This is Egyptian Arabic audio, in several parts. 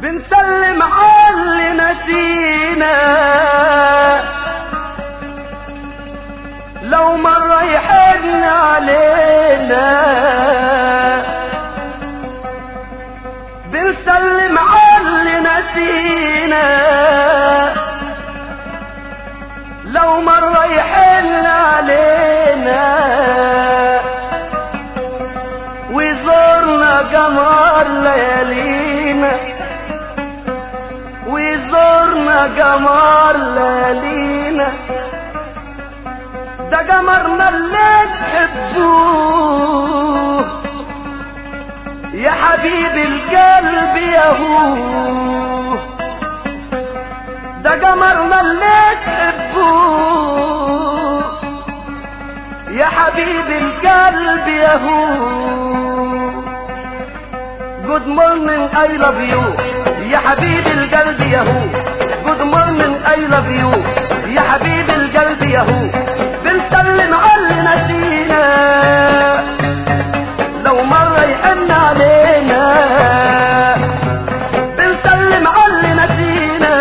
بنسلم على اللي نسينا لو مرة يحن علينا بنسلم على اللي نسينا لو مرة يحن علينا ويزورنا قمر ليالينا ويزورنا قمر ليالينا ده قمرنا اللي تحبوه يا حبيب القلب يا هو ده قمرنا اللي تحبوه يا حبيب القلب يا هو Good morning I love you يا حبيب القلب يا هو Good morning I love you يا حبيب القلب يا هو بنسلم على اللي نسينا لو مرة يحن علينا بنسلم على اللي نسينا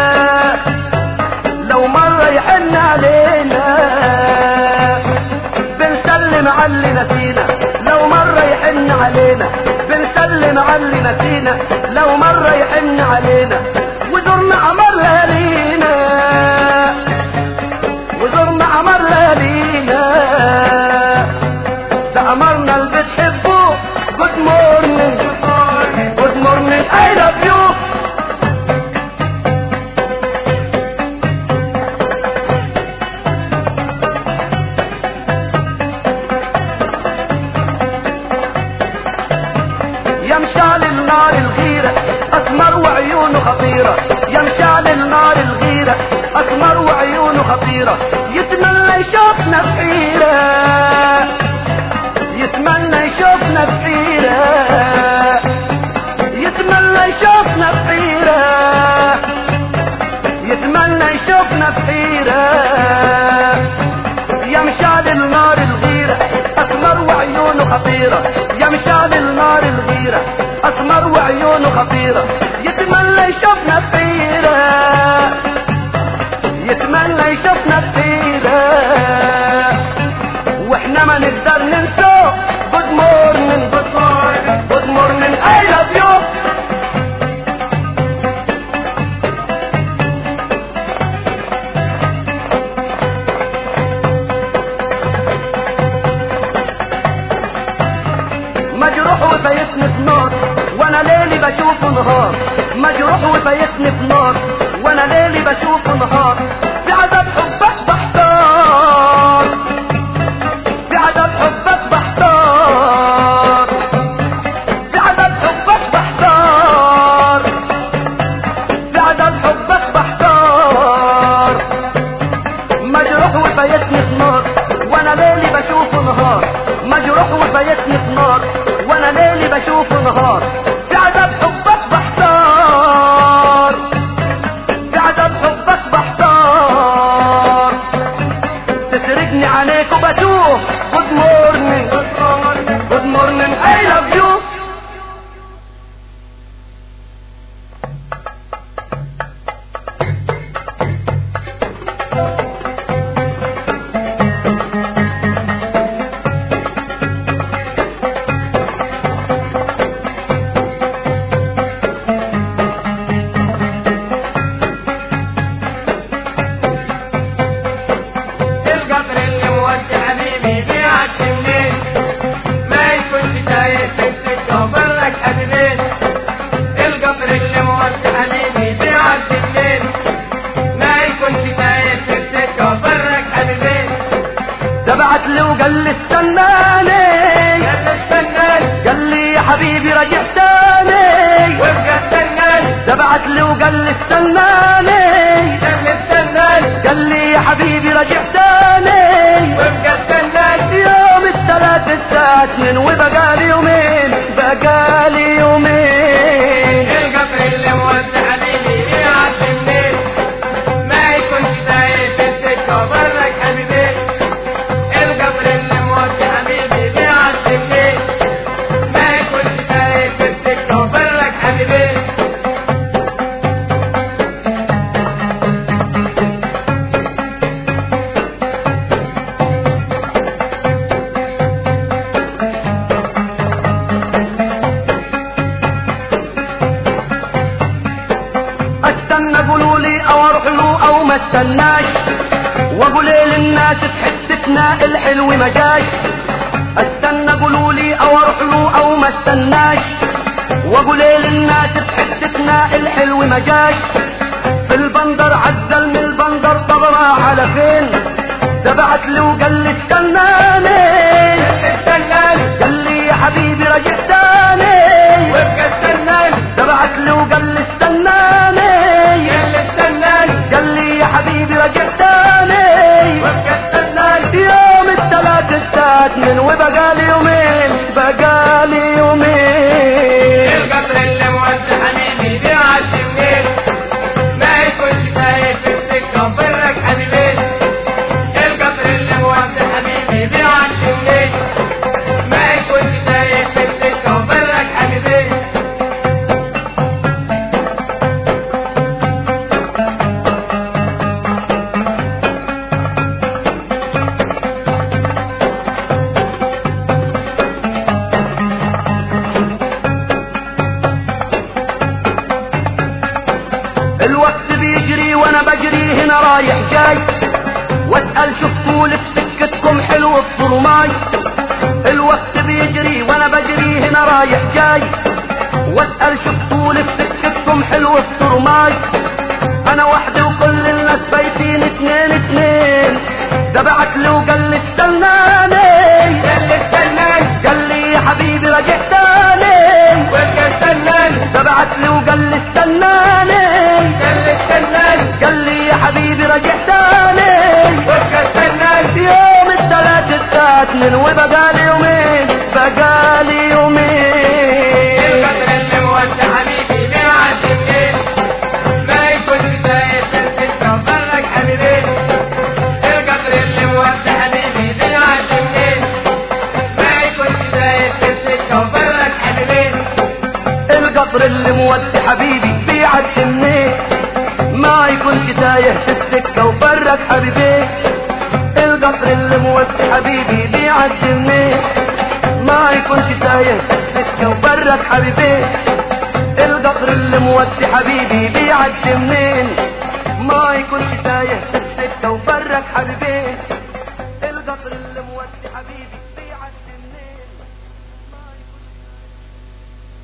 لو مرة يحن علينا بنسلم على اللي نسينا لو مرة يحن علينا بنسلم على اللي نسينا لو مرة يحن علينا وزرنا عمر ليالينا وزرنا عمر ليالينا ده أمرنا اللي بتحبه جود مورنينج جود مورنينج اي لاف يو يا مشعل النار الغيرة أسمر وعيونه خطيرة يا مشعل النار الغيرة أسمر وعيونه خطيرة يتمنى يشوفنا في حيرة يتمنى يشوفنا في حيرة يتمنى يشوفنا في حيرة يتمنى يشوفنا في حيرة يا مشعل النار الغيرة أسمر وعيونه خطيرة يا مشعل النار الغيرة أسمر وعيونه خطيرة يتمنى يشوفنا في حيرة يتمنى يشوفنا في حيرة واحنا ما نقدر ننساه جود مورنينج جود مورنينج جود مورنينج اي لاف يو مجروح وفايتني في نار وانا ليلي بشوفه نهار مجروح وفايتني في نار وانا ليلي بشوفه نهار في عذاب حبك بحتار في عذاب حبك بحتار في عذاب حبك بحتار في عذاب حبك بحتار مجروح وفايتني في نار وانا ليلي بشوفه نهار مجروح وفايتني في نار وانا ليلي بشوفه نهار في عذاب حبك بحتار في عذاب حبك بحتار تسرقني عليك وبتوه جود مورنينج جود مورنينج اي لاف يو القطر اللي مودي حبيبي بيعدي منين ما يكونش تايه في السكه وبرك حبيبين القطر اللي مودي حبيبي بيعدي منين ما يكونش تايه في السكه وبرك حبيبين ده بعت لي وقال لي استناني يا الفنان قال لي يا حبيبي راجع تاني وابقى استنان ده بعت لي وقال لي استناني يا الفنان قال لي يا حبيبي راجع تاني وابقى استنان يوم الثلاث الساعة اتنين وبقالي يومين بقالي يومين القطر اللي مودي حبيبي بيعدي منين ما يكونش تايه في السكه وبرك حبيبين القطر اللي مودي حبيبي بيعدي منين ما يكونش تايه في السكه وبرك حبيبين استناش واقول للناس في حتتنا الحلو ما جاش استنى قولوا لي او اروح له او ما استناش واقول للناس في حتتنا الحلو ما جاش في البندر عزل من البندر طب راح على فين ده بعت لي وقال لي استناني استناني قال لي يا حبيبي رجع تاني وابقى استناني ده بعت لي وقال لي استناني يلا استناني قال لي يا حبيبي رجع تاني وابقى استناني يوم الثلاث الساعة من وبقى لي يومين بقى لي يومين القطر اللي مودي حبيبي بيعدي منين ما يكونش تايه في السكة وبرك حبيبين القطر اللي مودي حبيبي بيعدي منين ما يكونش تايه في السكة وبرك حبيبين الوقت بيجري وانا بجري هنا رايح جاي واسأل شفتوا لي في سكتكم حلو الظلماي الوقت بيجري وانا بجري هنا رايح جاي واسأل شفتوا لي في سكتكم حلو الظلماي انا وحدي وكل الناس بايتين اتنين اتنين ده بعت لي وقال لي استناني يلا استناني قال لي يا حبيبي رجع تاني وابقى استناني ده بعت لي وقال لي استناني يلا استناني قال لي يا حبيبي رجع تاني وابقى استناني يوم الثلاث الساعة اتنين وبقى لي يومين بقى لي يومين القطر اللي مودي حبيبي بيعدي منين ما يكونش تايه في السكة وبرك حبيبين القطر اللي مودي حبيبي بيعدي منين ما يكونش تايه في السكة وبرك حبيبين القطر اللي مودي حبيبي بيعدي منين ما يكونش تايه في السكة وفرق حبيبي القطر اللي مودي حبيبي بيعدي منين ما يكونش تايه في السكة وفرق حبيبي القطر اللي مودي حبيبي بيعدي منين ما يكونش تايه في السكة وفرق حبيبي القطر اللي مودي حبيبي بيعدي منين ما يكونش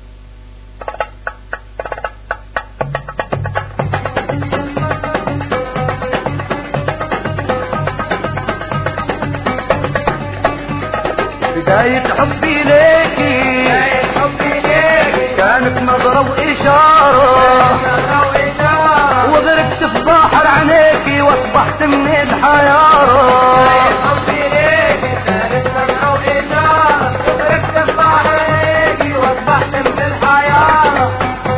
بداية حبي ليكي تايه حبي ليك كانت نظرة وإشارة نظرة وإشارة وغرقت في بحر عينيكي واصبحت من الحيارة تايه حبي ليك كانت نظرة وإشارة وغرقت في بحر عينيكي وأصبحت من الحيارة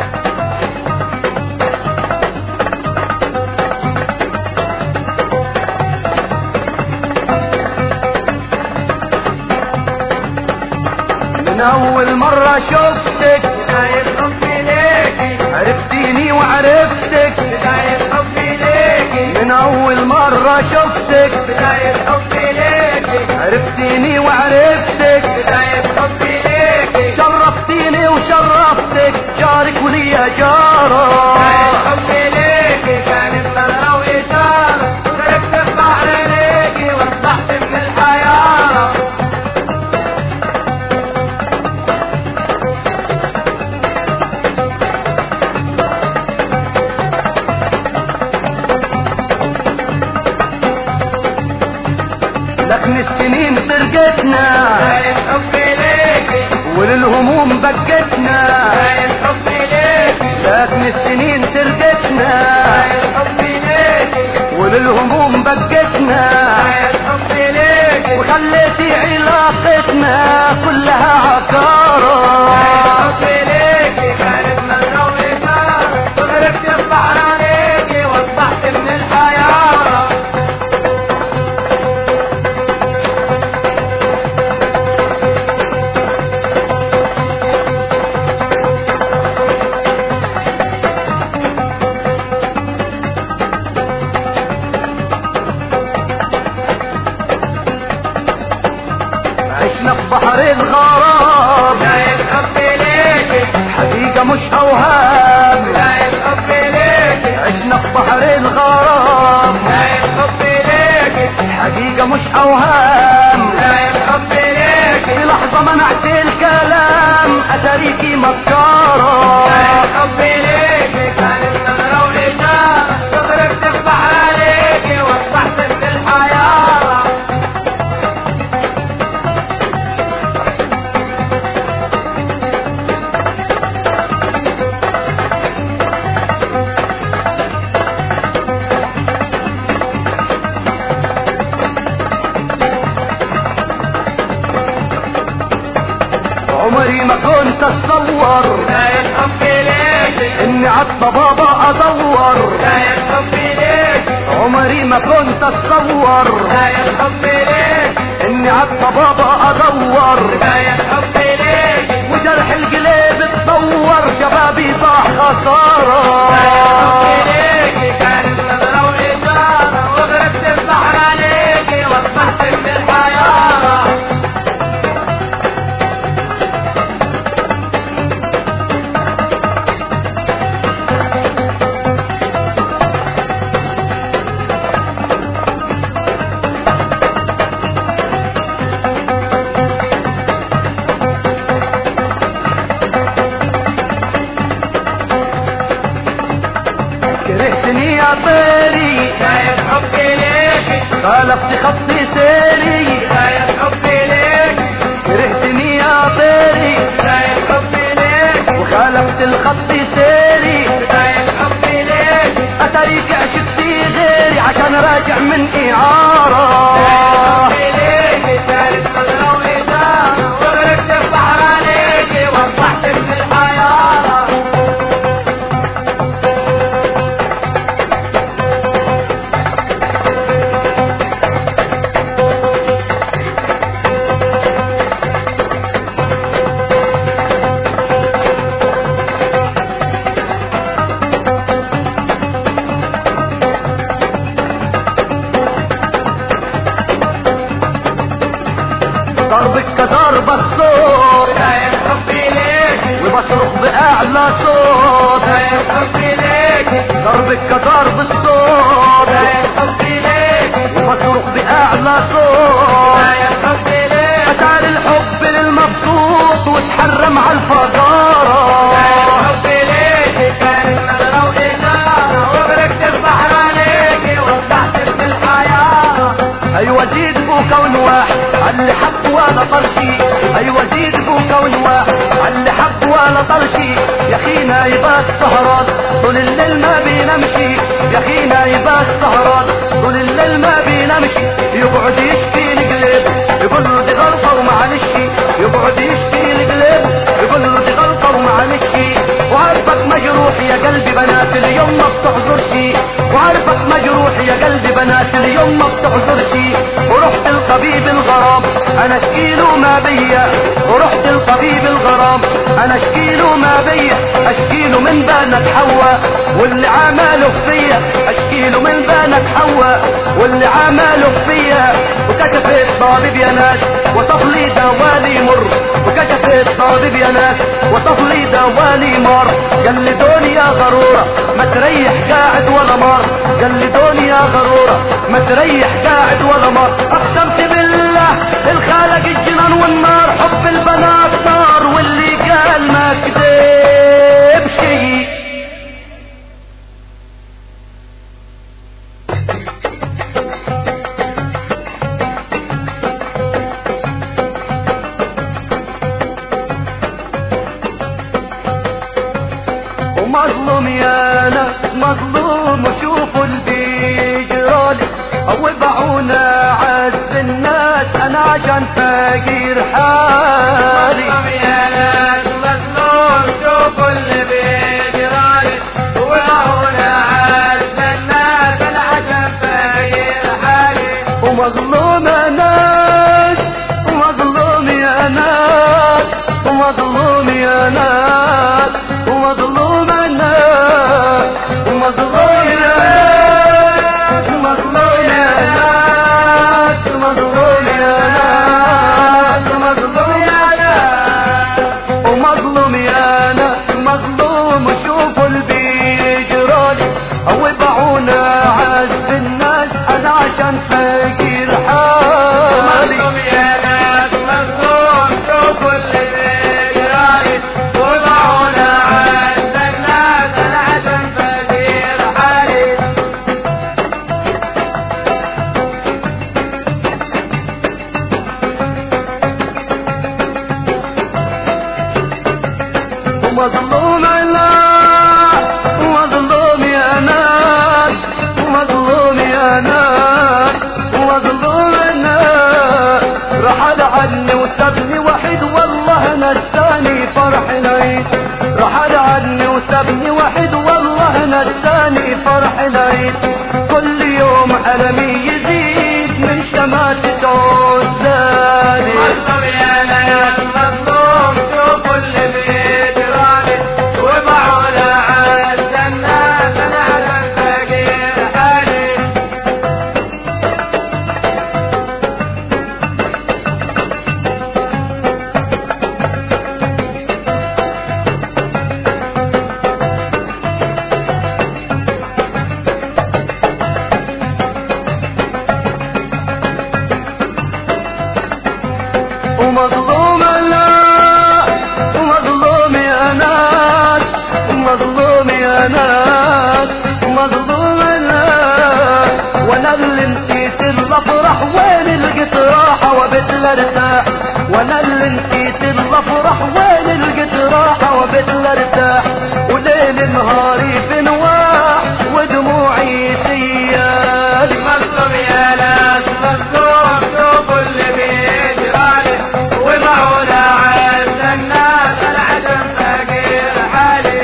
من أول مرة شفتك تايه حبي ليك عرفتيني وعرفتك بداية حبي ليكي من أول مرة شفتك بداية حبي ليكي عرفتيني وعرفتك بداية حبي ليكي شرفتيني وشرفتك جارك وليا بداية جارة حبي ليكي كانت نظرة وإشارة غرقت في بحر ليكي واصبحت من الحيارة لكن السنين سرقتنا بداية حبي ليكي وللهموم بقتنا بداية حبي ليكي لكن السنين سرقتنا بداية حبي ليكي وللهموم بقتنا بداية حبي ليكي وخليتي علاقتنا كلها عكارة حبي ليكي كانت نظرة وإشارة وغرقت في بحر عليكي واصبحت من الحيارة عشنا في بحر الغرام بداية حبي اتاريكي مكارة حبي ليك كانت نظرة وإشارة تضرب تفتح عليك وأصبحت من الحياة عمري ما كنت اتصور كانت حبي ليك اني عالطبابة ادور كانت حبي ليك عمري ما كنت اتصور كانت حبي ليك اني عالطبابة ادور كانت حبي ليك وجرح القلب اتطور شبابي ضاع خسارة كانت نظرة وإشارة وضربت البحر عليك وأصبحت من الحياة كرهتني يا طيري كانت حبي ليك خالفت خطي سيري كانت حبي ليك كرهتني يا طيري كانت حبي ليك وخالفت الخط سيري كانت حبي ليك اتاريك عشقتي غيري عشان راجع من اعارة حبي ليك كانت نظرة وإشارة وضربت البحر عليك وأصبحت من الحياة ضربك كضرب الصوت كانت حبي ليك وبصرخ باعلى صوت كانت حبي ليك ضربك كضرب الصوت كانت حبي ليك وبصرخ باعلى صوت كانت حبي ليك اتار الحب للمبسوط وتحرم على الفجارة حبي ليك كانت نظرة وإشارة وبركت البحر عليك وضحت من الحياة ايوه زيد كون واحد اللي حب ولا طرشي ايوه زيد كون واحد اللي حب ولا طرشي يا خينا يبات سهران طول الليل ما بينامشي يا خينا يبات سهران طول الليل ما بينامشي يقعد يشكي القلب يقول له دي غلطه ومعلش يقعد يشكي القلب يقول له دي غلطه ومعلش وعارفك مجروح يا قلبي بنات اليوم ما بتحضرش وعارفك مجروح يا قلبي بنات اليوم ما بتحضرش ورحت الطبيب الغرام انا اشكيله ما بيا ورحت الطبيب الغرام انا اشكيله ما بيا اشكيله من بنات حواء واللي عمله فيا اشكيله من بنات حواء واللي عمله فيا وكشف الطبيب يا ناس وصف لي دوالي مر وكشف الطبيب يا ناس وصف لي دوالي مر قال لي دنيا غرورة ما تريح قاعد ولا مر قال لي دنيا غرورة ما تريح قاعد ولا مر اقسمت بالله الخالق الجنان والنار حب البنات نار واللي قال ما كذب شيء ومظلوم يا ناس مظلوم وشوفوا اللي بيجرالي او باعونا عز الناس انا عشان فقير حالي مظلوم يا ناس مظلوم شوفوا اللي بيجرالي وهنا عز الناس انا عشان فقير حالي ومظلوم يا ناس ومظلوم يا ناس ومظلوم يا ناس ومظلوم يا ناس ومظلوم يا ناس ومظلوم يا ناس ومظلوم يا ناس ومظلوم يا ناس فرح العيد كل يوم ألمي يزيد من شماتة عزالي مظلوم يا ناس مظلوم شوفوا اللي بيجرالي وبعونا عز الناس انا عشان فقير حالي ومظلوم لا ومظلوم يا ناس ومظلوم يا ناس ومظلوم لا وانا اللي نسيت الافراح وين لقيت راحة وبيت الارتاح وانا اللي نسيت الافراح وين لقيت راحة وبيت الارتاح وليل نهاري في نواح ودموعي سيالي مظلوم يا ناس مظلوم شوفوا اللي بيجرالي وبعونا عز الناس انا عشان فقير حالي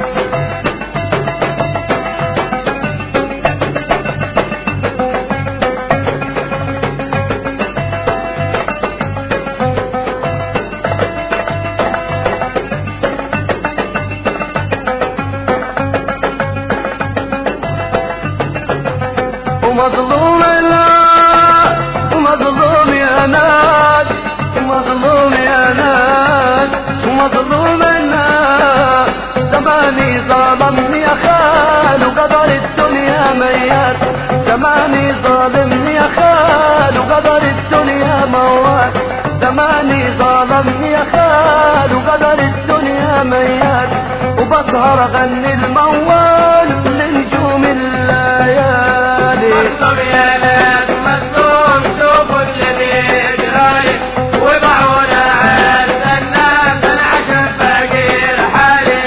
ومظلوم لا ومظلوم يا ناس ومظلوم يا ناس ومظلوم الناس زماني ظلمني يا خال وقدر الدنيا ميات زماني ظالمني يا خال وقدر الدنيا موات زماني ظلمني يا خال وقدر الدنيا ميات وبسهر اغني الموال لنجوم الليالي مظلوم يا ناس مظلوم شوفوا اللي بيجرالي وبعونا عز الناس انا عشان فقير حالي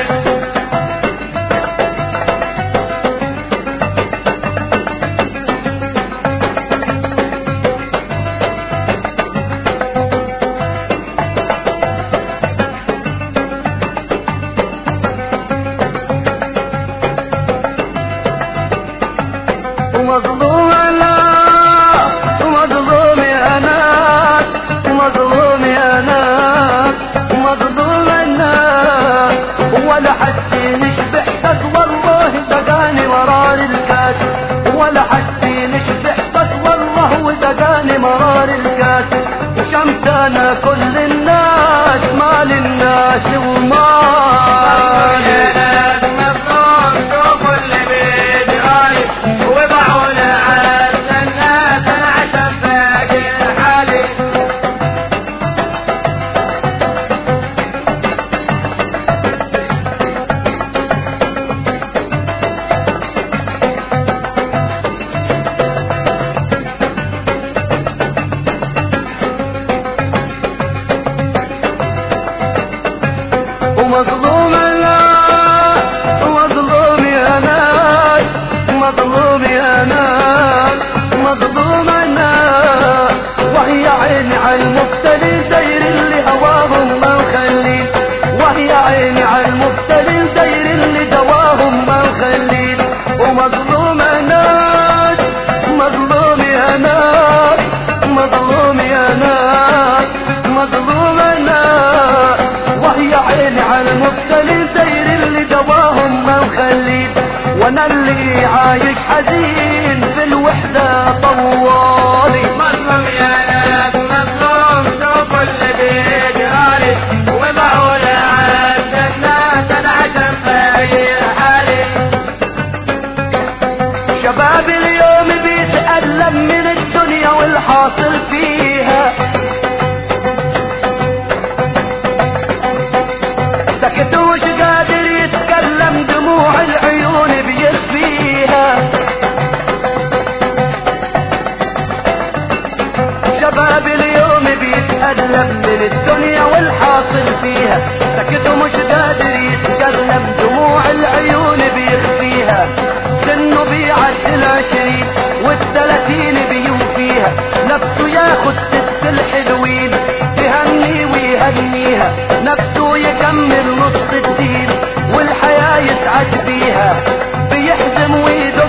ومظلوم لا ومظلوم يا ناس ومظلوم يا ناس ومظلوم الناس ولا حد يشبه حسك والله دقاني مرار الكاس ولا حد يشبه حسك والله ودقاني مرار الكاس وشمت انا كل الناس مال الناس ومالي يا ناس مظلوم شوفوا اللي بيجرالي وبعونا عز الناس انا عشان فقير حالي ومظلوم لا ومظلوم يا ناس مظلوم يا ناس مظلوم الناس وهي عيني على المبتلي داير اللي هواهم ما مخلين وهي عيني على المبتلي داير اللي دواهم ما مخلين ومظلوم الناس مظلوم يا ناس مظلوم يا ناس مظلوم الناس وهي عيني على المبتلي داير اللي دواهم ما مخلين وانا اللي عايش حزين في الوحدة طوالي مظلوم يا ناس مظلوم شوفوا اللي بيجرالي وبعونا عز الناس انا عشان فقير حالي شباب اليوم بيتألم من الدنيا والحاصل فيها سكت وش قادر يتكلم دموع العيون بيخفيها شباب اليوم بيتألم من الدنيا والحاصل فيها سكت ومش قادر يتكلم دموع العيون بيخفيها سنه بيعدي العشرين والثلاثين بيوفيها نفسه ياخد ست الحلوين يهني ويهنيها نفسه يكمل نص الدين والحياة يسعد بيها بيحزم ويدق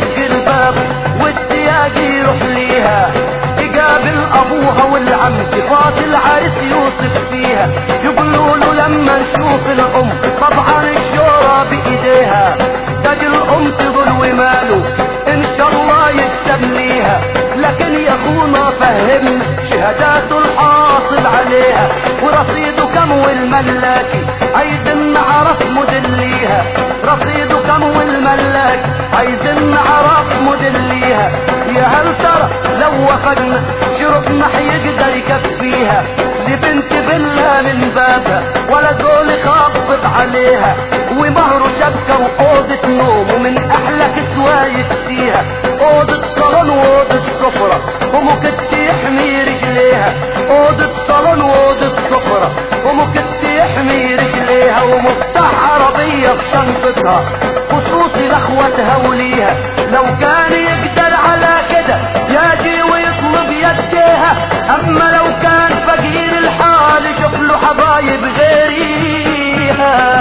عن صفات العريس يوصف فيها يقولوا له لما نشوف الام طبعا الشورى بايديها تاج الام تقول وماله ان شاء الله يكسب ليها لكن يا اخونا فهمنا شهاداته الحاصل عليها ورصيده كم والملاكي عايزين نعرف مدليها رصيده كم والملاكي عايزين نعرف مدليها يا هل ترى لو وفقنا شرطنا حيقدر يكفيها لبنت بالله من بابها ولا زول خافض عليها ومهره شبكة وأوضة نوم ومن أحلى كسوة يكسيها أوضة صالون وأوضة سفرة ومكت يحمي رجليها أوضة صالون وأوضة سفرة ومكت يحمي رجليها ومفتاح عربية في شنطتها خصوصي لأخواتها وليها لو كان يقدر على كده يجي ويطلب يديها أما لو كان فقير الحال شوف له حبايب غيريها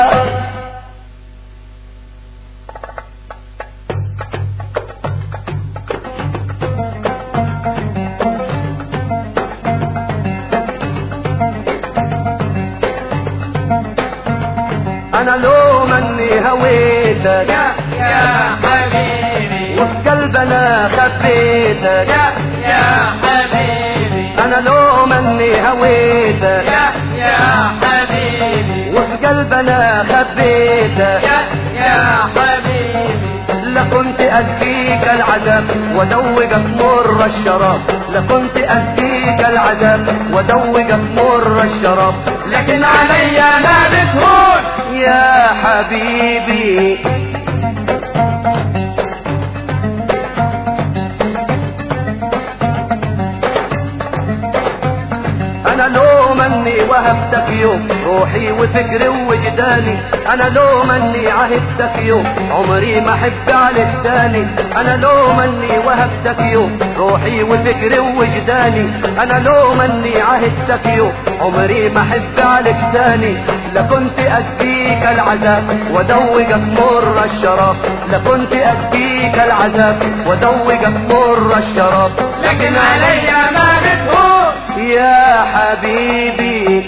انا لو مني هويتك يا يا حبيبي وفي قلبنا خبيتك يا يا حبيبي انا لو مني هويتك يا يا حبيبي وفي قلبنا خبيتك يا يا حبيبي لكنت أسقيك العذاب ودوقك مر الشراب لكنت أسقيك العذاب ودوقك مر الشراب لكن علي ما بتهون يا حبيبي انا لو مني وهبتك يوم روحي وفكري ووجداني انا لو مني عهدتك يوم عمري ما احب عليك تاني انا لو مني وهبتك يوم روحي وفكري ووجداني انا لو مني عهدتك يوم عمري ما احب عليك تاني لكنت اسقيك العذاب ودوقك مر الشراب لكنت اسقيك العذاب ودوقك مر الشراب لكن علي ما بتهون يا حبيبي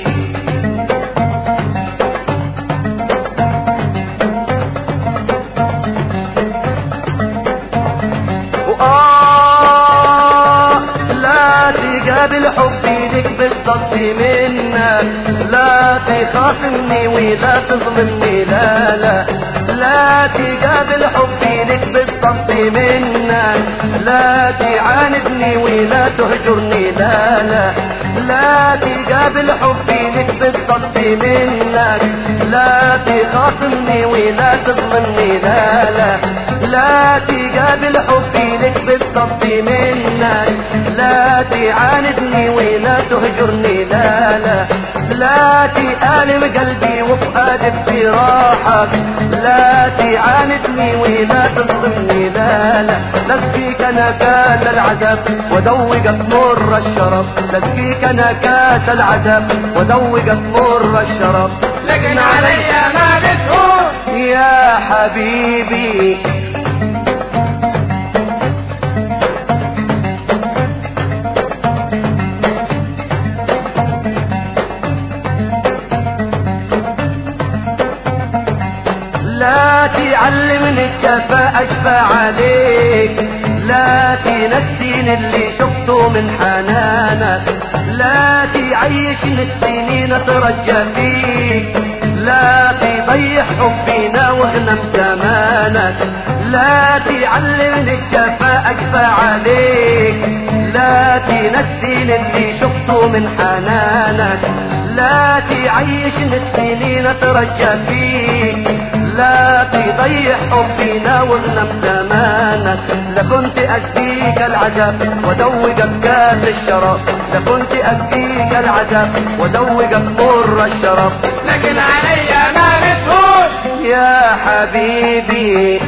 وآه لا تقابل حبي لك بالضبط منك لا تخاصمني ولا تظلمني لا لا لا تقابل حبي لك بالضبط منك لا تعاندني ولا تهجرني لا لا لا تقابل حبي لك بالضبط منك لا تخاصمني ولا تظلمني لا لا لا تقابل حبي لك بالضبط منك لا تعاندني ولا تهجرني لا لا لا تألم قلبي وفؤادي بجراحك لا تعاندني ولا تظلمني لا لا نسقيك انا كاس العذاب ودوقك مر الشراب نسقيك انا كاس العذاب ودوقك مر الشراب لكن علي ما بتهون يا حبيبي لا تعلمني الجفا اشفى عليك لا تنسيني اللي شفته من حنانك لا تعيشني السنين اترجى فيك لا تضيع حبنا واغنم زمانك لا تعلمني الجفا اشفى عليك لا تنسيني اللي شفته من حنانك لا تعيشني السنين اترجى فيك لا تضيع حبنا واغنم زمانك لكنت اسقيك العذاب ودوقك كاس الشراب لكنت اسقيك العذاب ودوقك مر الشراب لكن علي ما بتهون يا حبيبي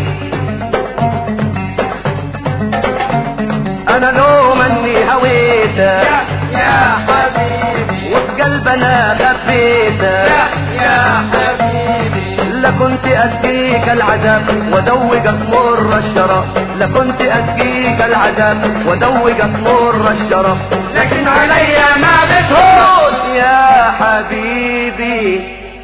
انا لو مني هويتك يا يا حبيبي وفي قلبنا خفيتك يا يا حبيبي لكنت أسقيك العذاب ودوجك مر الشراب لكنت أسقيك العذاب ودوجك مر الشراب لكن عليا ما بتهون يا حبيبي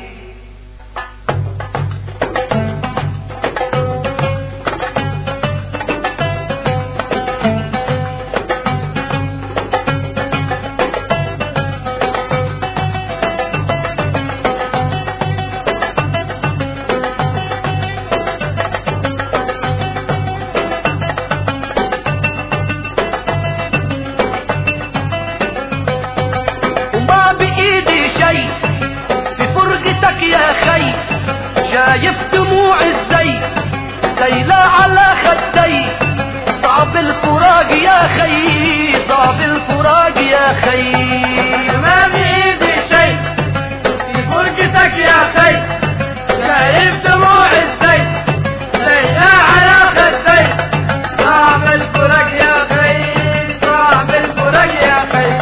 وما بإيدي شيء في فرقتك يا خي شايف دموع الزي سيلة على خدي صعب الفراق يا خي صعب الفراق يا خي ما بإيدي شيء في فرقتك يا خي شايف دموع الزيت ليلى على خدي صعب الفرق يا خي صعب الفرق يا خي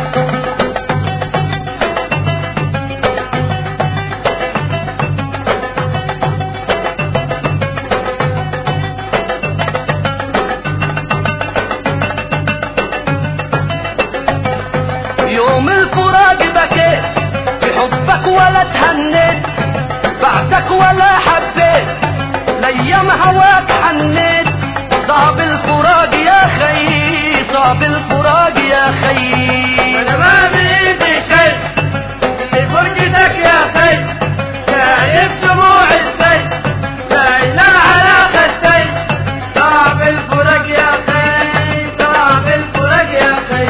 يوم الفراق بكيت بحبك ولا تهنيت بعدك ولا حبيت لأيام هواك حنيت صعب الفراق يا خي صعب الفراق يا خي انا ما بإيدي شيء في فرقتك يا خي شايف دموع الزيت ليلى على خدي صعب الفرق يا خي صعب الفرق يا خي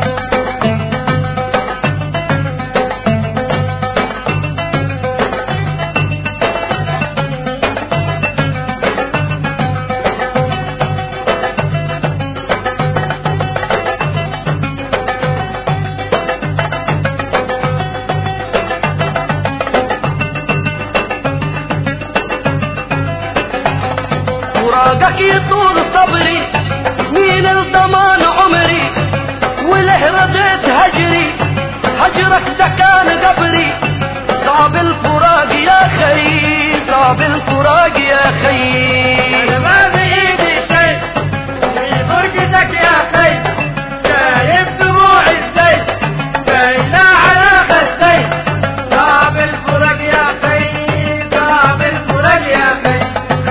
فراقك يطول صبري مين الضمان عمري وله رديت هجري هجرك ده كان قبري صعب الفراق يا خي صعب الفراق يا خي انا ما بإيدي شيء في فرقتك يا خي شايف دموع الزيت ليلى على خدي صعب الفرق يا خي صعب الفرق يا خي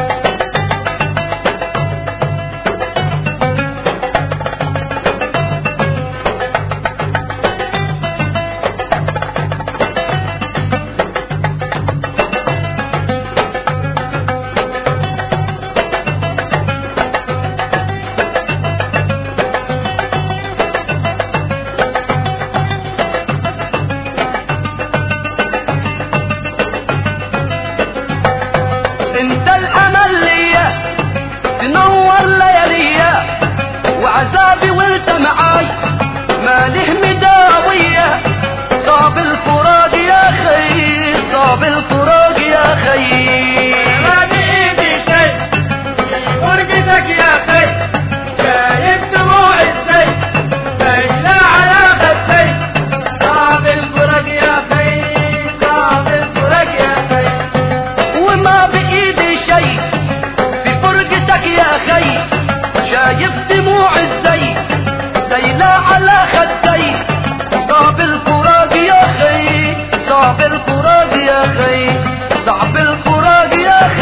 انت الامل ليا تنور لياليا وعذابي وانت معاي ماله مداوية صعب الفراق يا خي صعب الفراق يا خي ما بإيدي شيء في فرقتك يا خي شايف دموع الزيت ليلى على خدي صعب الفرق يا خي صعب الفرق يا خي وما بإيدي شيء في فرقتك يا خي شايف دموع الزي سيلة على خدي صعب الفراق يا خي صعب الفراق يا خي صعب الفراق يا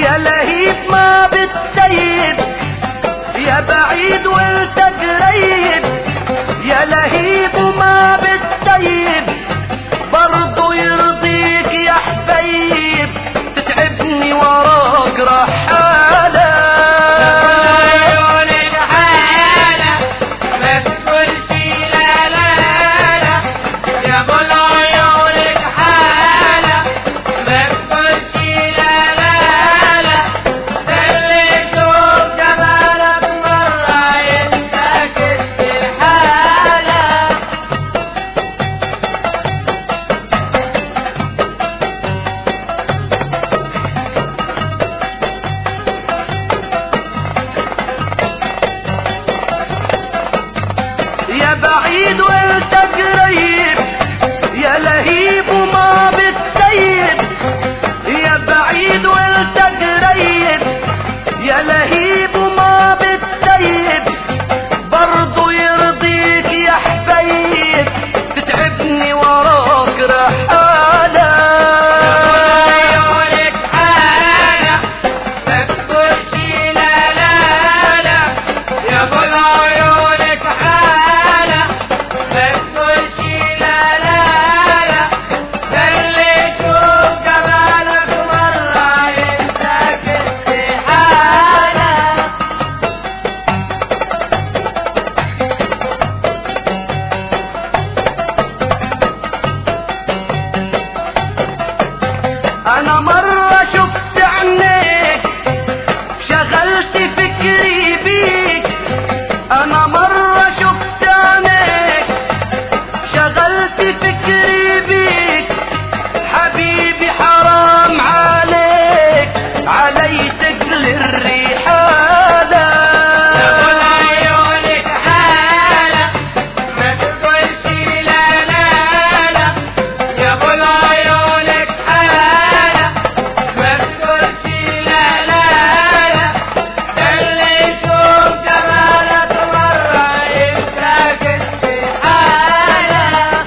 يا لهيب ما بتسيب يا بعيد وانت قريب يا لهيب وما بتسيب برضو يرضيك يا حبيب تتعبني وراك رحالة عيونك حالة ما تقولش لا لا لا يا ابو عيونك حالة ما تقولش لا لا لا ده اللي يشوف جمالك مرة ينساك الحالة يا بعيد وانت قريب يا لهيب وما بتسيب يا بعيد وانت قريب يا لهيب وما بتسيب برضو يرضيك يا حبيب تتعبني وراك رحالة عيونك حالة ما تقولش لا لا لا يا ابو عيونك حالة ما تقولش لا لا لا ده اللي يشوف جمالك مرة ينساك استحالة انا مرة شفت عينيك شغلت فكري بيك انا مرة شفت عينيك شغلت فكري بيك حبيبي حرام عليك علي تقل الريحانة عيونك حالة ما تقولش لا لا لا يا ابو عيونك حالة ما تقولش لا لا لا ده اللي يشوف جمالك مرة ينساك استحالة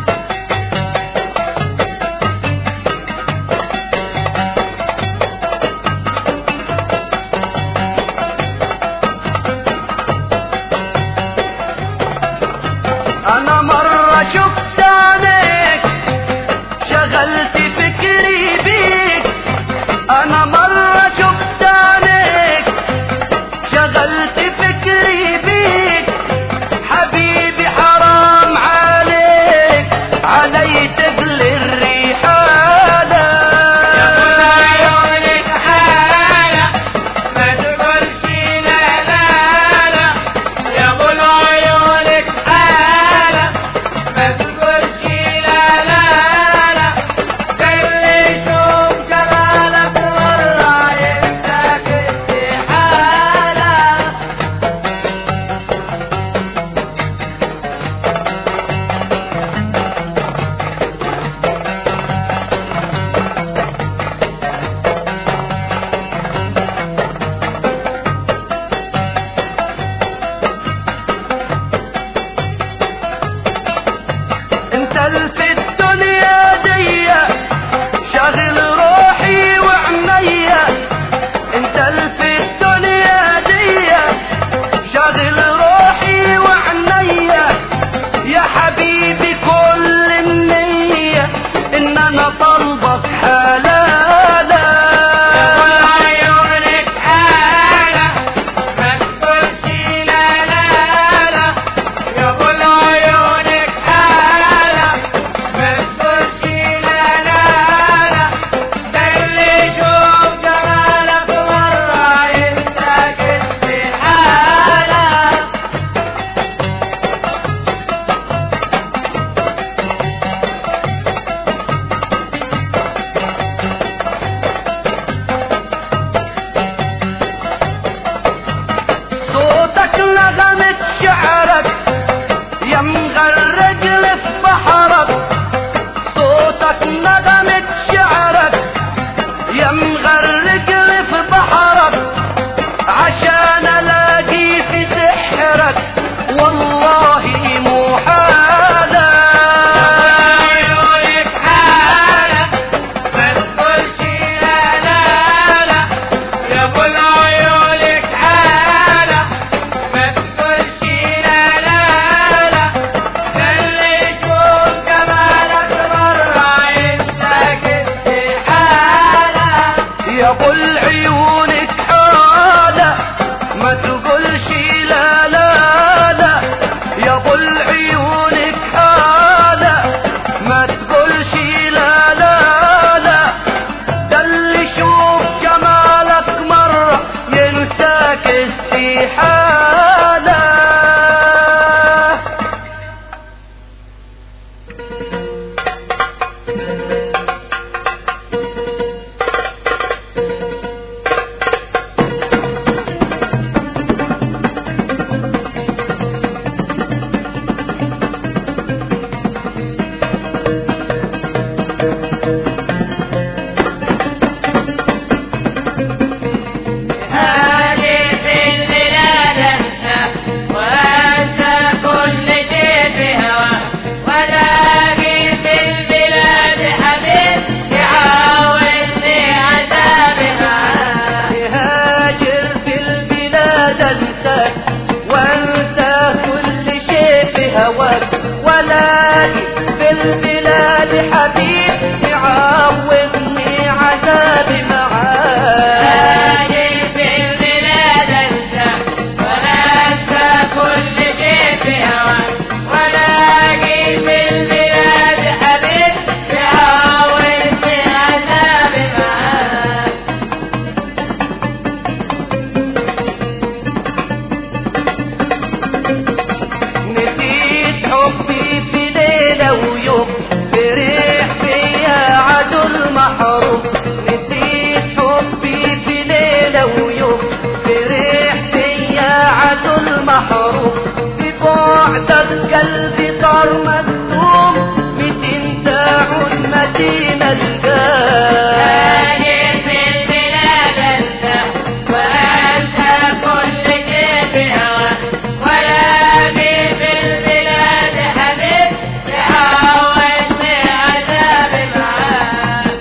انا مرة شفت عليك شغلت فكري بيك انا مرة شفت عليك شغلت فكري بيك حبيبي حرام عليك علي تقل الريحانة عيونك حالة ما تقولش لا لا لا يا ابو عيونك حالة ما تقولش لا لا لا ده اللي يشوف جمالك مرة ينساك استحالة انت اللي في الدنيا دي شاغل روحي وعنيا انت اللي في الدنيا دي شاغل روحي وعنيا يا حبيبي كل النية ان انا طلبك حلالة عيونك حالة ما تقولش لا لا لا يا ابو عيونك حالة ما تقولش لا لا لا ده اللي يشوف جمالك مرة ينساك استحالة صوتك نغمة شعرك يا مغرق لي في بحرك صوتك نغمة شعرك يا مغرق لي في بحرك عشان الاقي في سحرك والله مو حالة عيونك حالة ما تقولش لا لا لا في حاله هذه في البلاد انت وانت كل شيء في هوى ولاقي في البلاد حبيب يعاودني عذابها تهاجر في البلاد انت وانسى كل شيء في هواك ولاقي في البلاد حبيب يعوضني عذابي معاك هذه في البلاد انت وانت كل شيء في هوى ولاقي في البلاد حبيب يعاودني عذابها نسيت حبي في ليلة ويوم فرح فيا عدو المحروم نسيت حبي في ليلة ويوم فرح فيا عدو المحروم في بعدك قلبي صار مكتوم متين تعود مدينة الجاه هذه في البلاد انت وانت كل شيء في هوى ولاقي في البلاد حبيب يعاودني عذابي معاك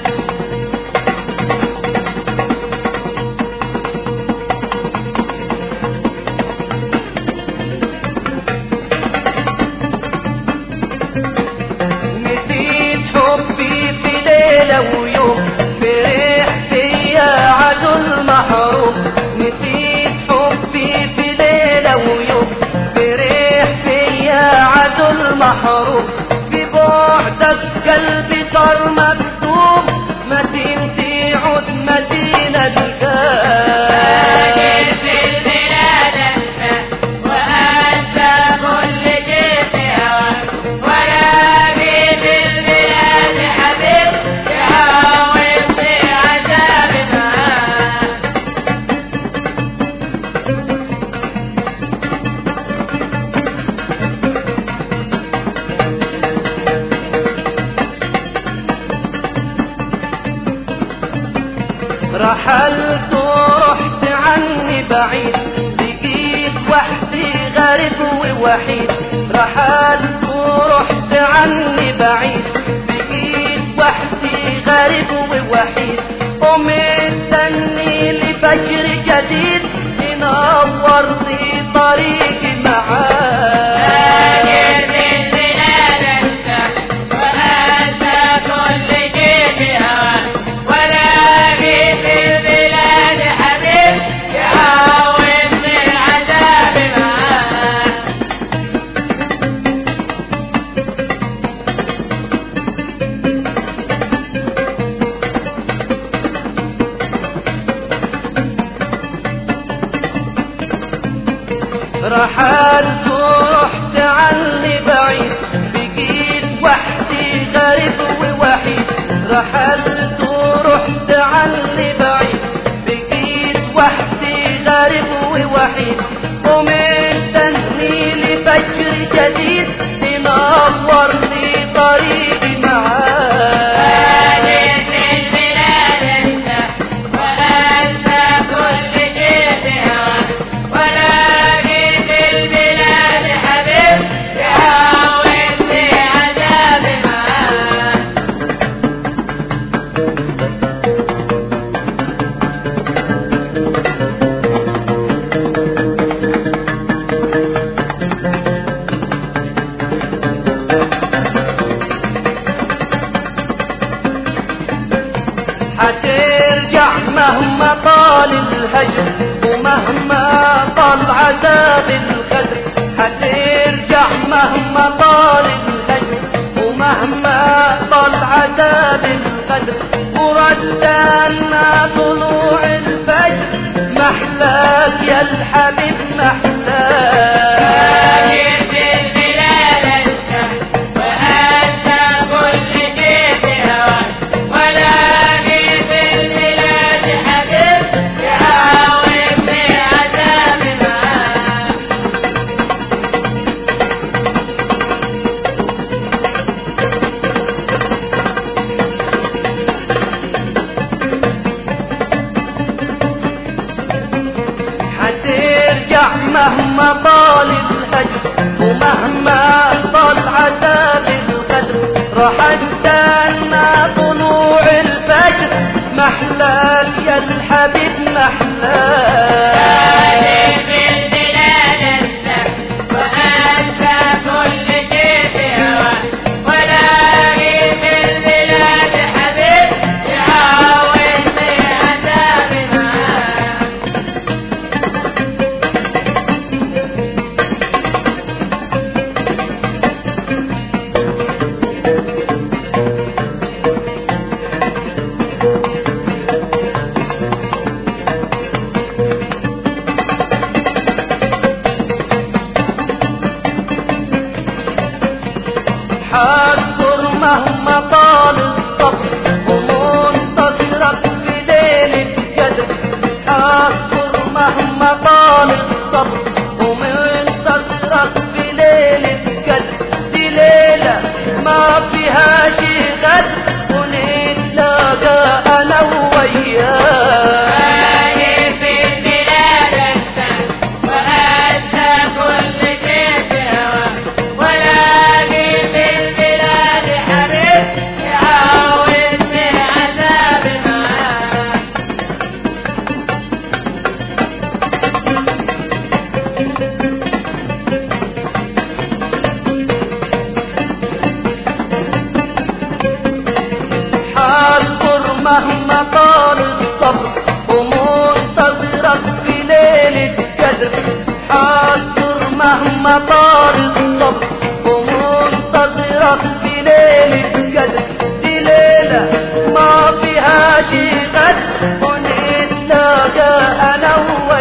نسيت حبي في ليلة ويوم فرح فيا عدو المحروم نسيت حبي في ليلة ويوم فرح فيا عدو المحروم ببعدك قلبي صار مكتوب متين تعود مدينة الجاه هذه في البلاد انت وانت كل شيء في هوى ولاقي في البلاد حبيب يعاودني عذابي معاك رحلت ورحت عني بعيد بقيت وحدي غريب ووحيد رحلت ورحت عني بعيد بقيت وحدي غريب ووحيد ومستني لفجر جديد ينور لي طريقي معاك هذه في البلاد انت وانت كل شيء في هوى ولاقي في البلاد حبيب يعاودني عذابي معاك رحلت ورحت عني بعيد بقيت وحدي غريب ووحيد رحلت ورحت عني بعيد بقيت وحدي غريب ووحيد ومستني لفجر جديد ينور لي طريقي معاك هذه في البلاد انت وانت كل شيء في هوى ولاقي في البلاد حبيب يعاودني عذابي معاك حترجع مهما طال الهجر ومهما طال عذاب القدر حترجع مهما طال الهجر ومهما طال عذاب القدر وردنا طلوع الفجر محلى محلاك يا الحبيب محلاك جيت البلاد انت وانت كل شيء بهواك ولا جيت البلاد حبيب يعاودني عذاب معاك حترجع مهما طال الهجر ومهما طال عذاب الغدر راح استنى طلوع الفجر محلاك يا الحبيب محلاك جيت البلاد انت وانت كل شيء بهواك ولا جيت البلاد حبيب يعاودني عذاب معاك حاضر مهما طال الصبر ومنتظرك في ليل القدر حاضر مهما طال الصبر ومنتظرك في ليل القدر دي ليلة ما فيها شي غدر ونتلاقى انا وياك في البلاد انت وانت كل شيء بهواك ولا في البلاد حبيب يعاودني عذاب معاك حاضر مهما طال الصبر ومنتظرك في ليلة قدر حاضر مهما طال الصبر ومنتظرك في ليلة قدر دي ليلة ما فيها شي غدر ونتلاقى انا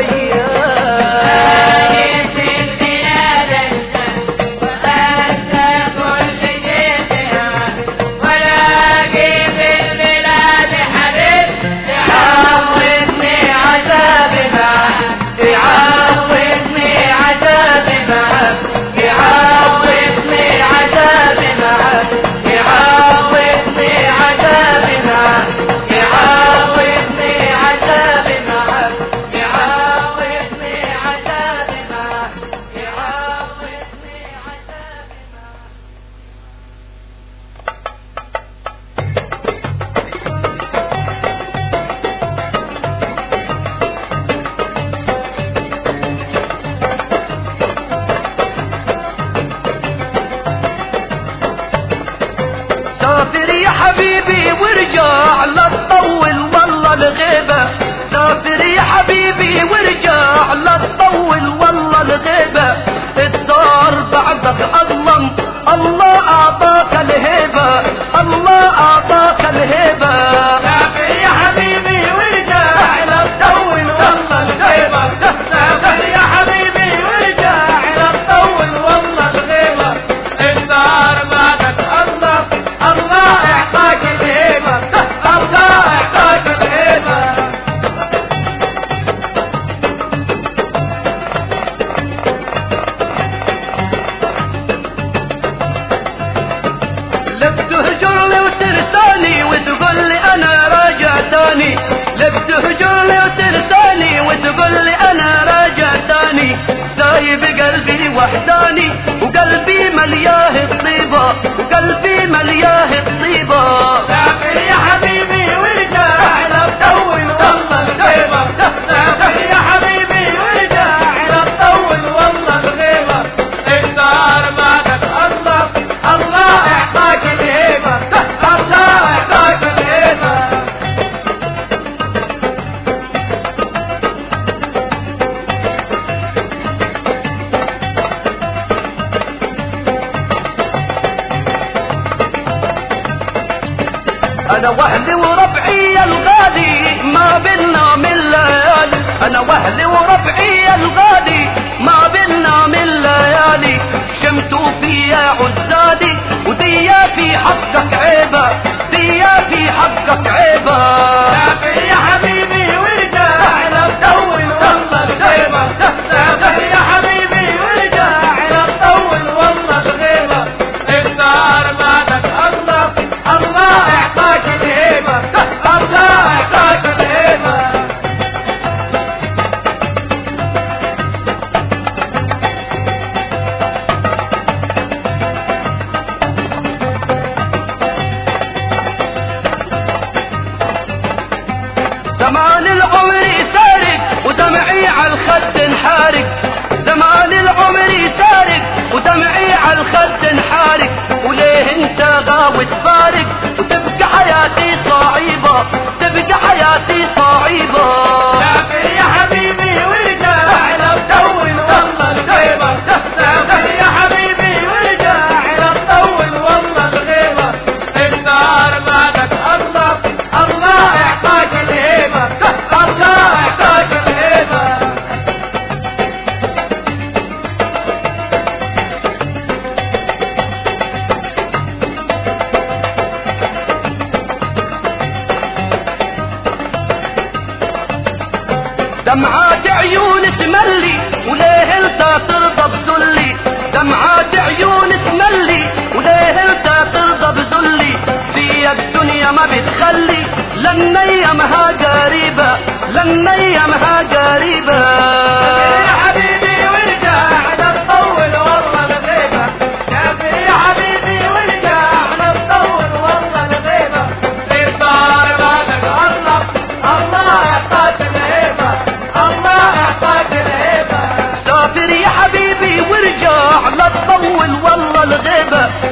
وياك في البلاد انت وانت كل شيء بهواك ولا في البلاد حبيب يعاودني عذاب معاك يعاودني عذاب معك يعاودني عذاب معك يعاودني عذاب معك يعاودني عذاب معك يعاودني عذاب معك يعاودني عذاب معك سافر يا حبيبي وارجع لا تطول والله الغيبة سافر يا حبيبي وارجع لا تطول والله الغيبة الدار بعدك أظلم الله أعطاك الهبة الله أعطاك الهبة سافر يا حبيبي وارجع لا تطول والله الغيبة سافر يا حبيبي وارجع لا تطول والله الغيبة الدار بعدك الله الله اعطاك الهيبة الله اعطاك الهيبة لك تهجرني وترساني وتقول لي انا راجع تاني لك تهجرني وترساني وتقول لي انا راجع تاني سايب قلبي وحداني وقلبي ملياه الطيبة وقلبي ملياه الطيبة سافر يا حبيبي وارجع لا تطول والله الغيبة سافر يا حبيبي وارجع لا تطول والله الغيبة الدار بعدك الله الله اعطاك الهيبة الله اعطاك الهيبة انا وحدي وربعي الغالي ما بينا من ليالي انا واهلي وربعي الغالي ما بينا من ليالي شمتوا فيا عزالي وديا في حقك عيبة ديا في حقك عيبة سافر يا حبيبي ورجع لو طول والله الغيبة سافر يا حبيبي ورجع لو طول والله الغيبة النار بعدك الله الله اعطاك الهيبة الله اعطاك الهيبة زمان العمر سارق ودمعي على الخد انحارق زمان العمر سارق ودمعي على الخد انحارق وليه انت غاوي تفارق وتبقى حياتي صعيبة تبقى حياتي صعيبة سافر يا حبيبي ورجع لو طول والله الغيبة سافر يا حبيبي ورجع لو طول والله الغيبة النار بعدك الله الله اعطاك الهيبة الله اعطاك الهيبة دمعات عيون تملي وليه انت ترضى بذلي دمعات عيون تملي وليه انت ترضى بذلي في الدنيا ما بتخلي لن ايامها قريبة لن ايامها قريبة يا حبيبي ورجع نطول والله الغيبة سافر يا حبيبي ورجع نطول والله الغيبة الدار بعدك الله الله اعطاك الهيبة الله اعطاك الهيبة سافر يا حبيبي وارجع لا تطول والله الغيبة